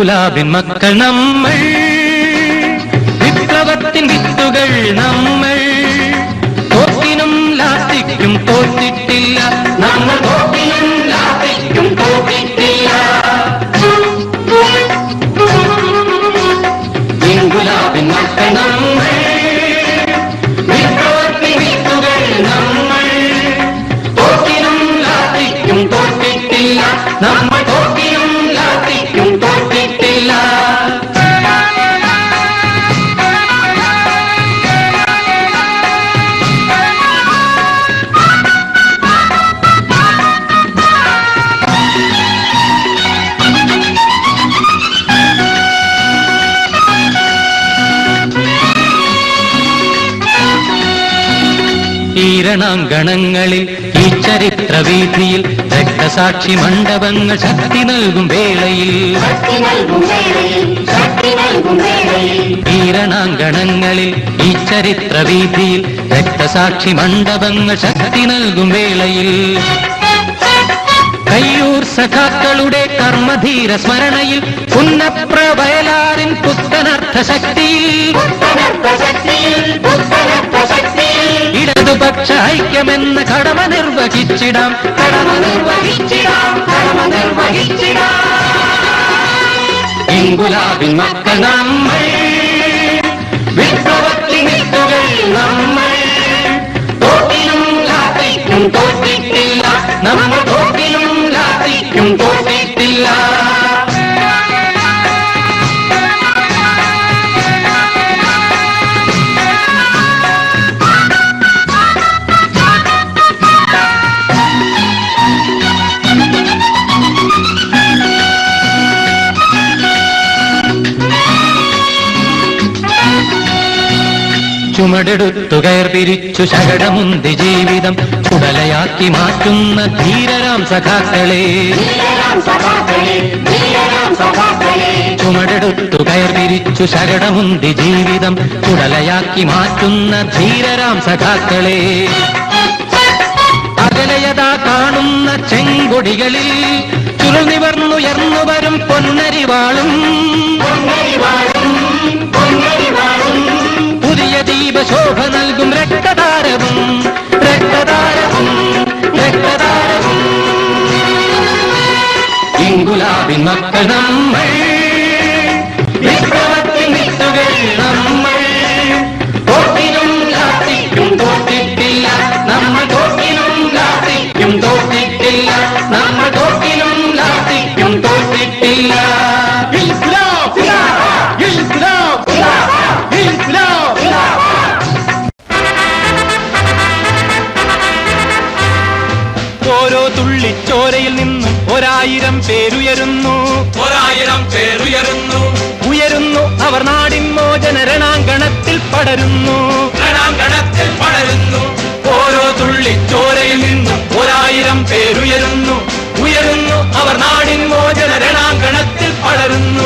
ഇൻകുലാബിൻ മക്കൾ നമ്മൾ വിപ്ലവത്തിൻ വിത്തുകൾ നമ്മൾ തോക്കിനും ലാത്തിക്കും തോറ്റിട്ടില്ല നമ്മൾ തോക്കിനും ലാത്തിക്കും തോറ്റിട്ടില്ല ഇൻകുലാബിൻ മക്കൾ നമ്മൾ വിപ്ലവത്തിൻ വിത്തുകൾ നമ്മൾ തോക്കിനും ലാത്തിക്കും തോറ്റിട്ടില്ല നമ്മൾ തോക്കിനും ലാത്തിക്കും തോറ്റിട്ടില്ല ഈരണാങ്കണങ്ങളിൽ ഈ ചരിത്ര വീതിയിൽ രക്തസാക്ഷി മണ്ഡപങ്ങൾ ശക്തി നൽകും വേളയിൽ ശക്തി നൽകും വേളയിൽ ശക്തി നൽകും വേളയിൽ ഈരണാങ്കണങ്ങളിൽ ഈ ചരിത്ര വീതിയിൽ രക്തസാക്ഷി മണ്ഡപങ്ങൾ ശക്തി നൽകും വേളയിൽ കയ്യൂർ സഖാക്കളുടെ കർമ്മധീര സ്മരണയിൽ പുന്നപ്ര വയലാറിൻ പുത്തനർത്ഥ ശക്തിയിൽ പുത്തനർത്ഥ ശക്തിയിൽ പുത്തനർത്ഥ ശക്തിയിൽ ഇടതുപക്ഷ ഐക്യമെന്ന കടമ നിർവഹിച്ചിടാം കടമ നിർവഹിച്ചിടാം കടമ നിർവഹിച്ചിടാം ഇൻകുലാബിൻ മക്കൾ നമ്മൾ വിപ്ലവത്തിൻ വിത്തുകൾ നമ്മൾ തോട്ടിലും ലാത്തിക്കും തോറ്റിട്ടില്ല നമ്മൾ തോട്ടിലും ലാത്തിക്കും തോറ്റിട്ടില്ല ചുമടെടുത്തു കയർ പിരിച്ചു ശകടമുന്തി ജീവിതം ചുടലയാക്കി മാറ്റുന്ന ധീരരാം സഖാക്കളെ ധീരരാം സഖാക്കളെ ധീരരാം സഖാക്കളെ ചുമടെടുത്തു കയർ പിരിച്ചു ശകടമുന്തി ജീവിതം ചുടലയാക്കി മാറ്റുന്ന ധീരരാം സഖാക്കളെ അകലയതാ കാണുന്ന ചെങ്കൊടികളിൽ ചുരുനിവർന്നുയർന്നു വരും പൊന്നരിവാളും പൊന്നരിവാളും പൊന്നരിവാളും പുതിയ ദീപശോഭ നൽകും രക്തതാരവും രക്തതാരവും രക്തതാരവും ഇങ്കുലാബിൻ മക്കൾ നമ്മൾ വിപ്ലവത്തിൻ വിത്തുകൾ നമ്മൾ തോട്ടിനും ലാത്തിക്കും തോറ്റിട്ടില്ല നമ്മൾ തോട്ടിനും ലാത്തിക്കും തോറ്റിട്ടില്ല നമ്മൾ തോട്ടിനും ലാത്തിക്കും തോറ്റിട്ടില്ല ഇൻക്ലാബ് ഇൻക്ലാബ് ഇൻക്ലാബ് ഓരോ തുള്ളിച്ചോരയിൽ നിന്നും ഒരായിരം പേരുയരുന്നു ഒരായിരം പേരുയരുന്നു ഉയരുന്നു അവർ നാടിൻ മോചന രണാങ്കണത്തിൽ പടരുന്നു രണാങ്കണത്തിൽ പടരുന്നു ഓരോ തുള്ളി ചോരയിൽ നിന്നും ഒരായിരം പേരുയരുന്നു ഉയരുന്നു അവർ നാടിൻ മോചന രണാങ്കണത്തിൽ പടരുന്നു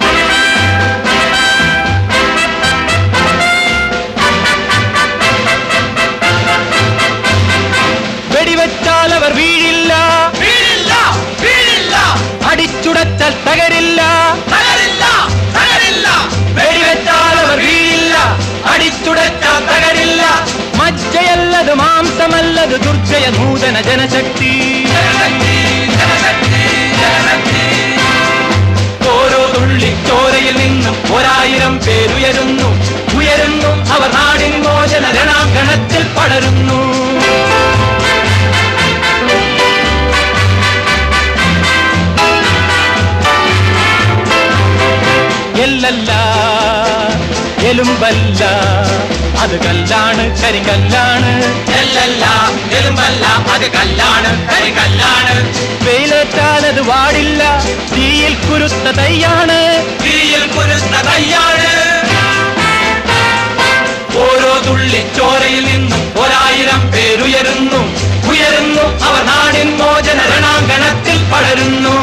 വെടിവെച്ചാൽ അവർ വീഴില്ല വീഴില്ല വീഴില്ല അടിച്ചുടച്ചാൽ തകരില്ല തകരില്ല തകരില്ല വെടിവെച്ചാൽ അവർ വീഴില്ല അടിച്ചുടച്ചാൽ തകരില്ല മജ്ജയല്ലത് മാംസമല്ലത് ദുർജയ നൂതന ജനശക്തി ജനശക്തി ജനശക്തി ജനശക്തി ഓരോ തുള്ളി ചോരയിൽ നിന്നും ഒരായിരം പേരുയരുന്നു ഉയരുന്നു അവർ നാടിൻ മോചന രണാങ്കണത്തിൽ പടരുന്നു എല്ലല്ല എലുമ്പല്ല അത് കല്ലാണ് കരിങ്കല്ലാണ് എല്ലല്ല എലുമ്പല്ല അത് കല്ലാണ് കരികല്ലാണ് വെയിലേറ്റാൽ അത് വാടില്ല തീയിൽ കുരുത്ത തൈയാണ് തീയിൽ കുരുന്ന കയ്യാണ് ഓരോ തുള്ളി ചോരയിൽ നിന്നും ഒരായിരം പേരുയരുന്നു ഉയരുന്നു അവർ നാടിൻ മോചന രണാങ്കണത്തിൽ പടരുന്നു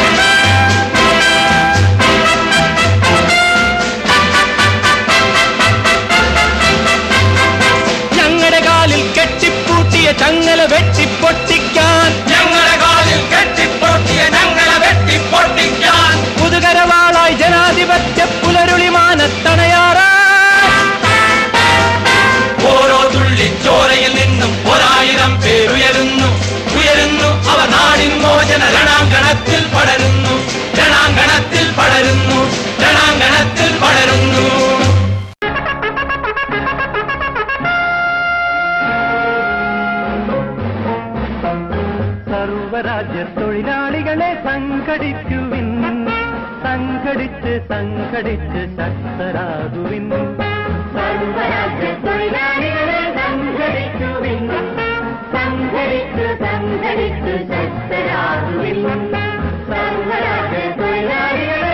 ഞങ്ങളുടെ കാലിൽ കെട്ടിപ്പൂട്ടിയ ചങ്ങല വെട്ടിപ്പൊട്ടിക്കാൻ ഞങ്ങളുടെ കാലിൽ കെട്ടിപ്പൊട്ടിയ ഞങ്ങളെ വെട്ടിപ്പൊട്ടിക്കാൻ പുതുകരവാളായി മോചന രണാങ്കണത്തിൽ പടരുന്നു രണാങ്കണത്തിൽ പടരുന്നു രണാങ്കണത്തിൽ പടരുന്നു സർവരാജ്യ തൊഴിലാളികളെ സംഘടിക്കുവിൻ സംഘടിച്ച് സംഘടിച്ച് ശക്തരാകുവിൻ സർവരാജ്യ തൊഴിലാളികളെ സംഘടിക്കുവിൻ സംഘടിച്ച് സംഘടിച്ച് ശക്തരാകുവിൻ സർവരാജ്യ തൊഴിലാളികളെ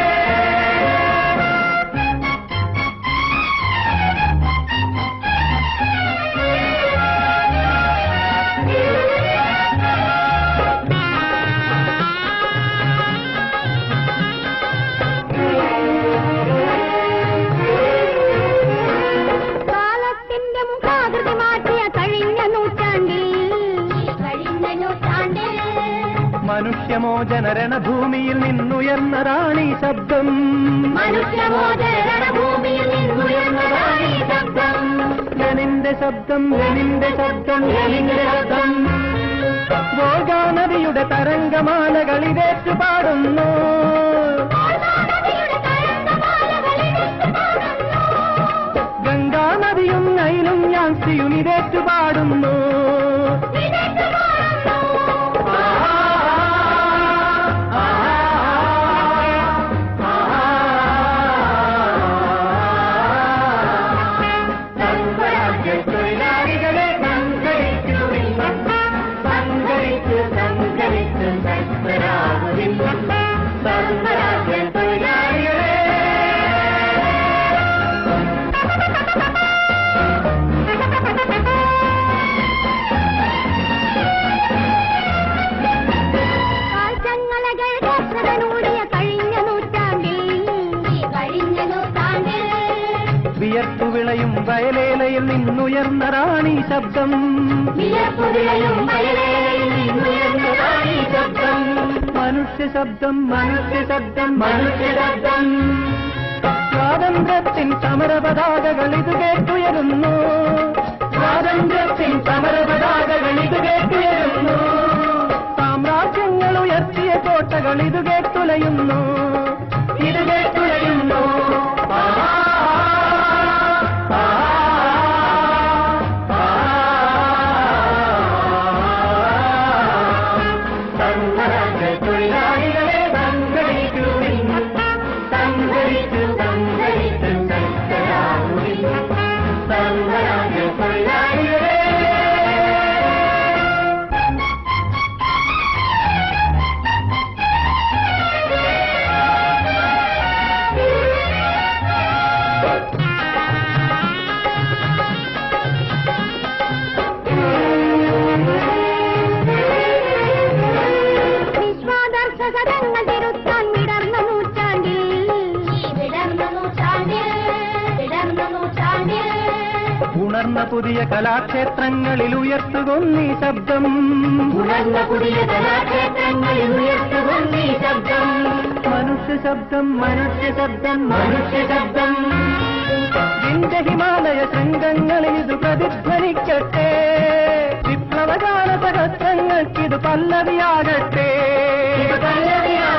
കാലത്തിന്റെ മുഖാകൃതി മാറ്റിയ കഴിഞ്ഞ നൂറ്റാണ്ടിൽ കഴിഞ്ഞ നൂറ്റാണ്ടിൽ മനുഷ്യമോചന രണഭൂമിയിൽ നിന്നുയർന്നതാണീ ശബ്ദം മനുഷ്യമോദരണ ഭൂമിയിൽ നിന്നുയർന്നതാണ് ഈ ശബ്ദം ലെനിന്റെ ശബ്ദം ലെനിന്റെ ശബ്ദം ലെനിന്റെ ശബ്ദം ഗോഗാ നദിയുടെ തരംഗമാലകൾ ഇതേറ്റു പാടുന്നു നദിയുടെ തരംഗമാലകളിൽ ഗംഗാ നദിയും നൈലും യാൻസിയും ഇതേറ്റു പാടുന്നു ഇതേറ്റു പാടുന്നു. സർവരാജ്യ തൊഴിലാളികളെ സംഘടിക്കുവിൻ സംഘടിച്ച് സംഘടിച്ച് ശക്തരാകുവിൻ സർവരാജ്യ തൊഴിലാളികളെ കാൽച്ചങ്ങലകൾ കത്രതനൂടിയ കഴിഞ്ഞ നൂറ്റാണ്ടിൽ കഴിഞ്ഞ നൂറ്റാണ്ടിൽ വിയർപ്പു വിളയും വയലേലയിൽ നിന്നുയർന്നതാണീ ശബ്ദം വിയർപ്പുവിളയും വയലേലയിൽ നിന്നുയർന്നതാണ് ഈ ശബ്ദം മനുഷ്യ ശബ്ദം മനുഷ്യ ശബ്ദം മനുഷ്യ ശബ്ദം സ്വാതന്ത്ര്യത്തിൻ സമരപതാകകൾ ഇത് കേട്ടുയരുന്നു സ്വാതന്ത്ര്യത്തിൻ സമരപതാകകൾ ഇത് കേട്ടുയരുന്നു സാമ്രാജ്യങ്ങൾ ഉയർത്തിയ കോട്ടകൾ ഇത് കേട്ടുലയുന്നു ഇത് കേട്ടുലയുന്നു ആ, ആ, ആ, സർവരാജ്യ തൊഴിലാളികളെ സംഘടിക്കുവിൻ സംഘടിച്ചു സംഘടിച്ചു ശക്തരാകുവിൻ സർവരാജ്യ തൊഴിലാളികളെ വിശ്വാദർശ സദങ്ങൾ തിരുത്താൻ വിടർന്ന നൂറ്റാണ്ടിൽ വിടർന്ന നൂറ്റാണ്ടിൽ വിടർന്ന നൂറ്റാണ്ടിൽ ഉണർന്ന പുതിയ കലാക്ഷേത്രങ്ങളിൽ ഉയർത്തുകൊന്നീ ശബ്ദം ഉണർന്ന പുതിയ കലാക്ഷേത്രങ്ങളിൽ ഉയർത്തുകൊണ്ടീ ശബ്ദം മനുഷ്യ ശബ്ദം മനുഷ്യ ശബ്ദം മനുഷ്യ ശബ്ദം എന്റെ ഹിമാലയ ശൃംഗങ്ങളിൽ ഇത് പ്രതിധ്വനിക്കട്ടെ വിപ്ലവകാല സഹസ്രങ്ങൾക്കിത് പല്ലവിയാകട്ടെ ഇത് പല്ലവിയാകട്ടെ